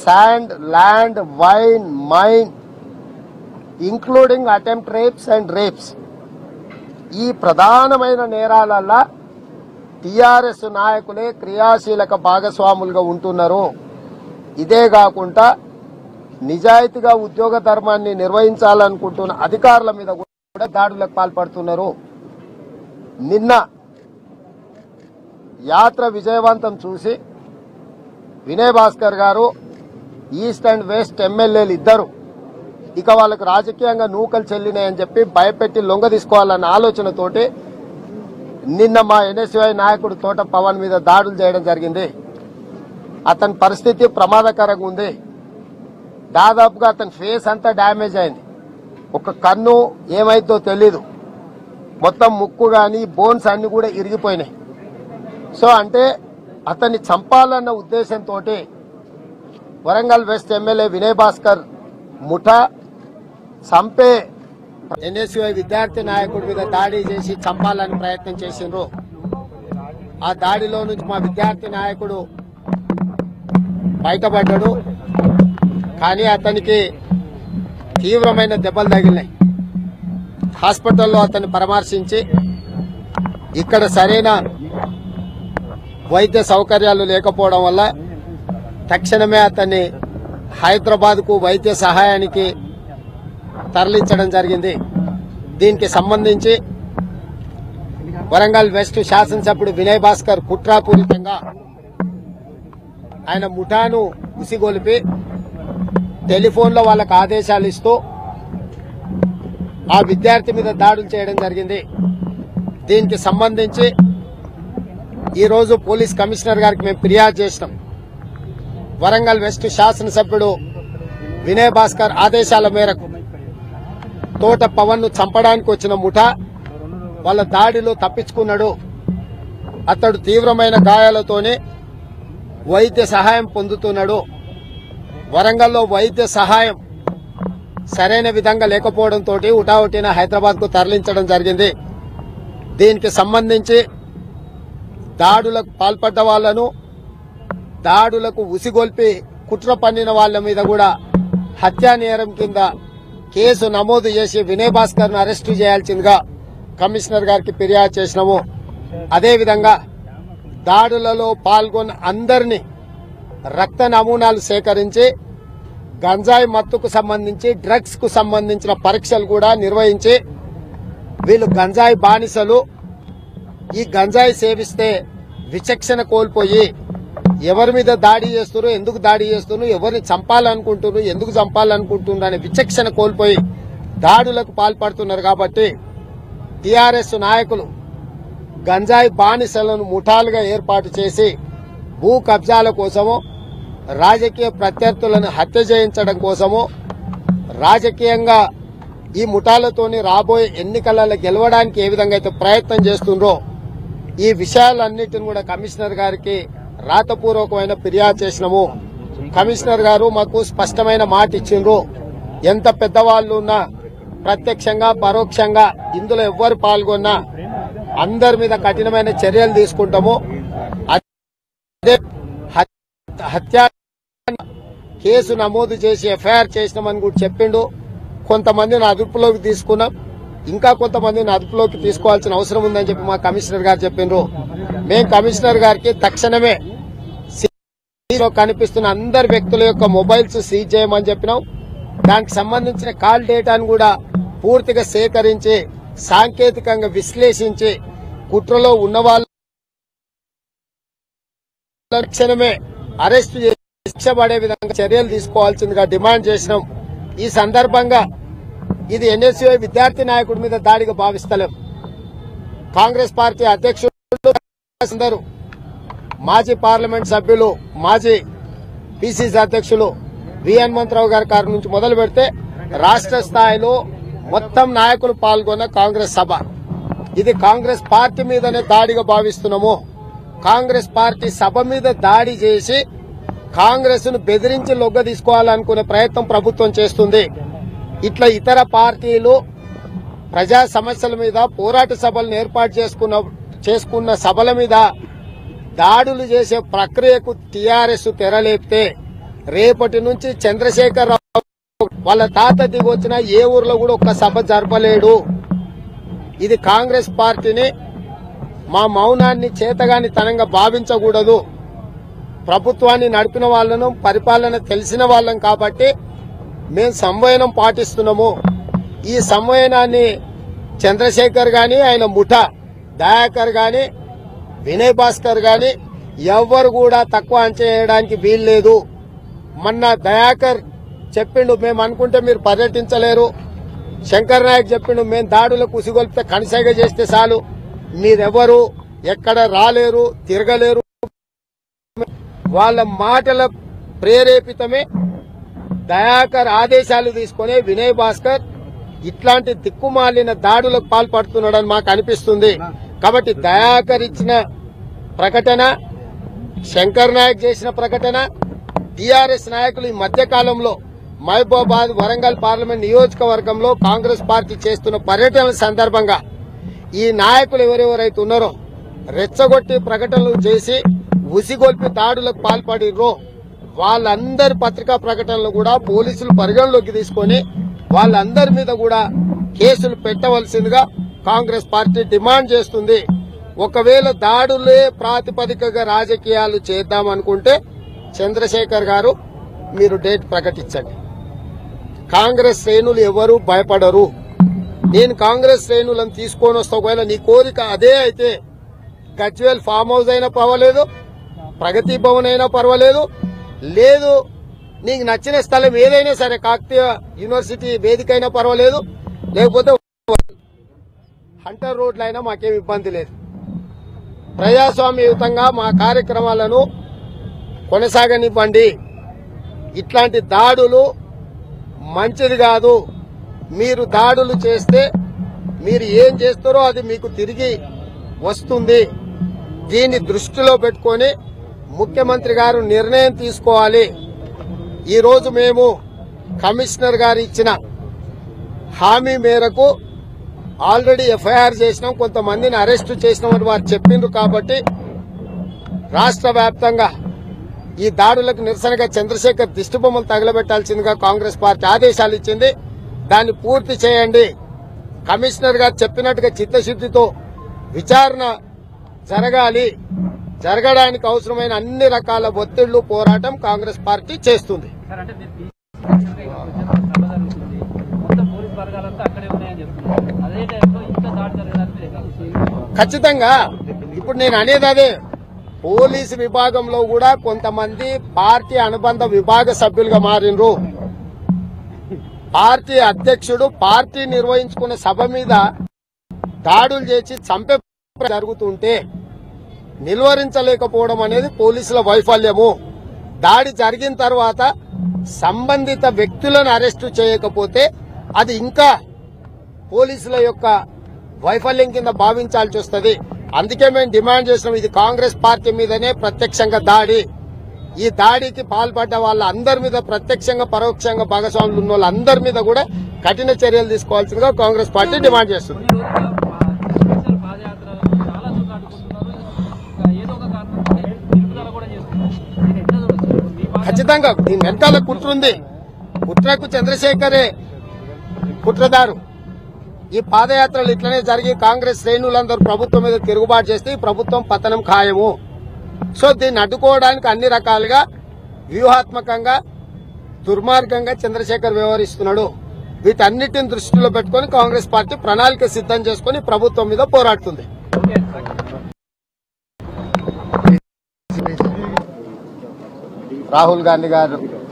Sand land wine mine including attempt rapes and rapes ఈ ప్రధానమైన నేరాలల్లా TRS నాయకులే క్రియాశీలక భాగస్వాములుగా ఉంటున్నారు ఇదే కాకుండా నిజాయితీగా ఉద్యోగ ధర్మాన్ని నిర్వహించాలనుకుంటున్న అధికారుల మీద కూడా దాడులకు పాల్పడుతున్నారు నిన్న యాత్ర విజయవంతం చూసి వినయ్ భాస్కర్ గారు ఈస్ట్ అండ్ వెస్ట్ ఎమ్మెల్యేలు ఇద్దరు ఇక వాళ్ళకు రాజకీయంగా నూకలు చెల్లినాయని చెప్పి భయపెట్టి లొంగ తీసుకోవాలన్న ఆలోచనతోటి నిన్న మా ఎన్ఎస్యుఐ నాయకుడు తోట పవన్ మీద దాడులు చేయడం జరిగింది అతని పరిస్థితి ప్రమాదకరంగా ఉంది దాదాపుగా అతని ఫేస్ అంతా డ్యామేజ్ అయింది ఒక కన్ను ఏమైందో తెలీదు మొత్తం ముక్కు గాని బోన్స్ అన్ని కూడా ఇరిగిపోయినాయి సో అంటే అతన్ని చంపాలన్న ఉద్దేశంతో వరంగల్ వెస్ట్ ఎమ్మెల్యే వినయ్ భాస్కర్ ముఠా చంపే ఎన్ఎస్యుఐ విద్యార్థి నాయకుడి మీద దాడి చేసి చంపాలని ప్రయత్నం చేసిండ్రు ఆ దాడిలో నుంచి మా విద్యార్థి నాయకుడు బయటపడ్డాడు కానీ అతనికి తీవ్రమైన దెబ్బలు తగిలినాయి హాస్పిటల్లో అతన్ని పరామర్శించి ఇక్కడ సరైన వైద్య సౌకర్యాలు లేకపోవడం వల్ల తక్షణమే అతన్ని హైదరాబాద్ కు వైద్య సహాయానికి తరలించడం జరిగింది దీనికి సంబంధించి వరంగల్ వెస్ట్ శాసనసభ్యుడు వినయ్ భాస్కర్ కుట్రాపూరితంగా ఆయన ముఠాను ఉసిగొలిపి టెలిఫోన్లో వాళ్ళకు ఆదేశాలు ఇస్తూ ఆ విద్యార్థి మీద దాడులు చేయడం జరిగింది దీనికి సంబంధించి ఈ రోజు పోలీస్ కమిషనర్ గారికి మేము ఫిర్యాదు చేసినాం వరంగల్ వెస్ట్ శాసనసభ్యుడు వినయ్ భాస్కర్ ఆదేశాల మేరకు తోట పవన్ ను చంపడానికి వచ్చిన ముఠా వాళ్ళ దాడిలో తప్పించుకున్నాడు అతడు తీవ్రమైన గాయాలతోనే వైద్య సహాయం పొందుతున్నాడు వరంగల్లో వైద్య సహాయం సరైన విధంగా లేకపోవడంతో ఉటావుటిన హైదరాబాద్ కు తరలించడం జరిగింది దీనికి సంబంధించి దాడులకు పాల్పడ్డ వాళ్లను దాడులకు ఉసిగొల్పి కుట్ర పన్నిన వాళ్ళ మీద కూడా హత్యా నేరం కింద కేసు నమోదు చేసి వినయ్ భాస్కర్ ను అరెస్టు చేయాల్సిందిగా కమిషనర్ గారికి ఫిర్యాదు చేసినాము అదేవిధంగా దాడులలో పాల్గొన్న అందరినీ రక్త నమూనాలు సేకరించి గంజాయి మత్తుకు సంబంధించి డ్రగ్స్ కు సంబంధించిన పరీక్షలు కూడా నిర్వహించి వీళ్ళు గంజాయి బానిసలు ఈ గంజాయి సేవిస్తే విచక్షణ కోల్పోయి ఎవరి మీద దాడి చేస్తున్నారు ఎందుకు దాడి చేస్తున్నారు ఎవరిని చంపాలనుకుంటున్నారు ఎందుకు చంపాలనుకుంటున్నారు అనే విచక్షణ కోల్పోయి దాడులకు పాల్పడుతున్నారు కాబట్టి టిఆర్ఎస్ నాయకులు గంజాయి బానిసలను ముఠాలుగా ఏర్పాటు చేసి భూ కబ్జాల కోసము రాజకీయ ప్రత్యర్థులను హత్య చేయించడం కోసము రాజకీయంగా ఈ ముఠాలతోని రాబోయే ఎన్నికలలో గెలవడానికి ఏ విధంగా అయితే ప్రయత్నం చేస్తుండ్రో ఈ విషయాలన్నిటిని కూడా కమిషనర్ గారికి రాతపూర్వకమైన ఫిర్యాదు చేసినాము కమిషనర్ గారు మాకు స్పష్టమైన మాట ఇచ్చిండ్రు ఎంత పెద్దవాళ్ళు ఉన్నా ప్రత్యక్షంగా పరోక్షంగా ఇందులో ఎవ్వరు పాల్గొన్నా అందరి మీద కఠినమైన చర్యలు తీసుకుంటాము అదే హత్య- హత్య కేసు నమోదు చేసి ఎఫ్ఐఆర్ చేసినామని కూడా చెప్పిండు కొంతమందిని అదుపులోకి తీసుకున్నాం ఇంకా కొంతమందిని అదుపులోకి తీసుకోవాల్సిన అవసరం ఉందని చెప్పి మా కమిషనర్ గారు చెప్పిండ్రు మేము కమిషనర్ గారికి తక్షణమే లో కనిపిస్తున్న అందరి వ్యక్తుల యొక్క మొబైల్స్ సీజ్ చేయమని చెప్పినాం దానికి సంబంధించిన కాల్ డేటాను కూడా పూర్తిగా సేకరించి సాంకేతికంగా విశ్లేషించి కుట్రలో ఉన్న వాళ్ళ తక్షణమే అరెస్టు చేసి శిక్ష పడే విధంగా చర్యలు తీసుకోవాల్సిందిగా డిమాండ్ చేసినాం ఈ సందర్భంగా ఇది ఎన్ఎస్యుఐ విద్యార్థి నాయకుడి మీద దాడిగా భావిస్తలేం కాంగ్రెస్ పార్టీ అధ్యక్షుడు అందరూ మాజీ పార్లమెంట్ సభ్యులు మాజీ పిసిసి అధ్యక్షులు వి హనుమంతరావు గారి కారు నుంచి మొదలు పెడితే రాష్ట్ర స్థాయిలో మొత్తం నాయకులు పాల్గొన్న కాంగ్రెస్ సభ ఇది కాంగ్రెస్ పార్టీ మీదనే దాడిగా భావిస్తున్నాము కాంగ్రెస్ పార్టీ సభ మీద దాడి చేసి కాంగ్రెస్ ను బెదిరించి లొగ్గ తీసుకోవాలనుకునే ప్రయత్నం ప్రభుత్వం చేస్తుంది ఇట్లా ఇతర పార్టీలు ప్రజా సమస్యల మీద పోరాట సభలను ఏర్పాటు చేసుకున్న చేసుకున్న సభల మీద దాడులు చేసే ప్రక్రియకు టీఆర్ఎస్ తెరలేపితే రేపటి నుంచి చంద్రశేఖర్ రావు వాళ్ళ తాత దిగి వచ్చిన ఏ ఊర్లో కూడా ఒక్క సభ జరపలేడు ఇది కాంగ్రెస్ పార్టీని మా మౌనాన్ని చేతగాని తనంగా భావించకూడదు ప్రభుత్వాన్ని నడిపిన వాళ్ళను పరిపాలన తెలిసిన వాళ్ళం కాబట్టి మేము సంవయనం పాటిస్తున్నాము ఈ సంవయనాన్ని చంద్రశేఖర్ గాని ఆయన ముఠ దయాకర్ గాని వినయ్ భాస్కర్ గాని ఎవ్వరు కూడా తక్కువ అంచేయడానికి వీల్లేదు మొన్న దయాకర్ చెప్పిండు మేము అనుకుంటే మీరు పర్యటించలేరు శంకర్ నాయక్ చెప్పిండు మేము దాడులకు ఉసిగొల్పితే కనసాగ చేస్తే చాలు మీరెవరు ఎక్కడ రాలేరు తిరగలేరు వాళ్ళ మాటల ప్రేరేపితమే దయాకర్ ఆదేశాలు తీసుకుని వినయ్ భాస్కర్ ఇట్లాంటి దిక్కుమాలిన దాడులకు పాల్పడుతున్నాడని మాకు అనిపిస్తుంది కాబట్టి దయాకర్ ఇచ్చిన ప్రకటన శంకర్ నాయక్ చేసిన ప్రకటన టీఆర్ఎస్ నాయకులు ఈ మధ్య కాలంలో మహబూబాబాద్ వరంగల్ పార్లమెంట్ నియోజకవర్గంలో కాంగ్రెస్ పార్టీ చేస్తున్న పర్యటనల సందర్భంగా ఈ నాయకులు ఎవరెవరైతే ఉన్నారో రెచ్చగొట్టి ప్రకటనలు చేసి ఉసిగొల్పి దాడులకు పాల్పడిర్రో వాళ్ళందరి పత్రికా ప్రకటనలు కూడా పోలీసులు పరిగణలోకి తీసుకొని వాళ్ళందరి మీద కూడా కేసులు పెట్టవలసిందిగా కాంగ్రెస్ పార్టీ డిమాండ్ చేస్తుంది ఒకవేళ దాడులే ప్రాతిపదికగా రాజకీయాలు చేద్దామనుకుంటే చంద్రశేఖర్ గారు మీరు డేట్ ప్రకటించండి కాంగ్రెస్ శ్రేణులు ఎవరు భయపడరు నేను కాంగ్రెస్ శ్రేణులను తీసుకొని వస్తా ఒకవేళ నీ కోరిక అదే అయితే గజ్వేల్ ఫామ్ హౌస్ అయినా పర్వాలేదు ప్రగతి భవన్ అయినా పర్వాలేదు లేదు నీకు నచ్చిన స్థలం ఏదైనా సరే కాకతీయ యూనివర్సిటీ వేదిక అయినా పర్వాలేదు లేకపోతే హంటర్ రోడ్లు అయినా మాకేం ఇబ్బంది లేదు ప్రజాస్వామ్యయుతంగా మా కార్యక్రమాలను కొనసాగనివ్వండి ఇట్లాంటి దాడులు మంచిది కాదు మీరు దాడులు చేస్తే మీరు ఏం చేస్తారో అది మీకు తిరిగి వస్తుంది దీన్ని దృష్టిలో పెట్టుకొని ముఖ్యమంత్రి గారు నిర్ణయం తీసుకోవాలి ఈ రోజు మేము కమిషనర్ గారు ఇచ్చిన హామీ మేరకు ఆల్రెడీ ఎఫ్ఐఆర్ చేసినాం కొంతమందిని అరెస్ట్ చేసినామని వారు చెప్పిండ్రు కాబట్టి రాష్ట్ర వ్యాప్తంగా ఈ దాడులకు నిరసనగా చంద్రశేఖర్ దిష్టిబొమ్మలు తగలబెట్టాల్సిందిగా కాంగ్రెస్ పార్టీ ఆదేశాలు ఇచ్చింది దాన్ని పూర్తి చేయండి కమిషనర్ గారు చెప్పినట్టుగా చిత్తశుద్దితో విచారణ జరగాలి జరగడానికి అవసరమైన అన్ని రకాల ఒత్తిళ్లు పోరాటం కాంగ్రెస్ పార్టీ చేస్తుంది సార్ అంటే మీరు తీసుకొచ్చిన సభ జరుగుతుంది మొత్తం పోలీస్ వర్గాలంతా అక్కడే ఉన్నాయని చెప్తున్నారు అదే టైంలో ఇంకా దాడి జరగడానికి మీరు ఎట్లా చూస్తారు? ఖచ్చితంగా ఇప్పుడు నేను అనేది అదే పోలీసు విభాగంలో కూడా కొంతమంది పార్టీ అనుబంధ విభాగ సభ్యులుగా మారినరు పార్టీ అధ్యక్షుడు పార్టీ నిర్వహించుకున్న సభ మీద దాడులు చేసి చంపే జరుగుతుంటే నిలువరించలేకపోవడం అనేది పోలీసుల వైఫల్యము దాడి జరిగిన తర్వాత సంబంధిత వ్యక్తులను అరెస్టు చేయకపోతే అది ఇంకా పోలీసుల యొక్క వైఫల్యం కింద భావించాల్సి వస్తుంది అందుకే మేము డిమాండ్ చేసినాం ఇది కాంగ్రెస్ పార్టీ మీదనే ప్రత్యక్షంగా దాడి ఈ దాడికి పాల్పడ్డ వాళ్ళ అందరి మీద ప్రత్యక్షంగా పరోక్షంగా భాగస్వాములు ఉన్న వాళ్ళందరి మీద కూడా కఠిన చర్యలు తీసుకోవాల్సిందిగా కాంగ్రెస్ పార్టీ డిమాండ్ చేస్తుంది కొన్ని రోజులుగా మా స్పెషల్ పాదయాత్ర చాలా చోట్ల అడ్డుకుంటున్నారు ఇంకా ఏదో ఒక కారణంతో నిలుపుదల కూడా చేస్తున్నారు దీన్ని ఎట్లా చూడొచ్చు మీ పాదయాత్ర ఖచ్చితంగా దీని వెనకాల కుట్ర ఉంది కుట్రకు చంద్రశేఖరే కుట్రదారు ఈ పాదయాత్రలు ఇట్లనే జరిగి కాంగ్రెస్ శ్రేణులందరూ ప్రభుత్వం మీద తిరుగుబాటు చేస్తే ఈ ప్రభుత్వం పతనం ఖాయము సో దీన్ని అడ్డుకోవడానికి అన్ని రకాలుగా వ్యూహాత్మకంగా దుర్మార్గంగా చంద్రశేఖర్ వ్యవహరిస్తున్నాడు వీటన్నిటిని దృష్టిలో పెట్టుకొని కాంగ్రెస్ పార్టీ ప్రణాళిక సిద్ధం చేసుకుని ప్రభుత్వం మీద పోరాడుతుంది ఓకే రాహుల్ గాంధీ గారు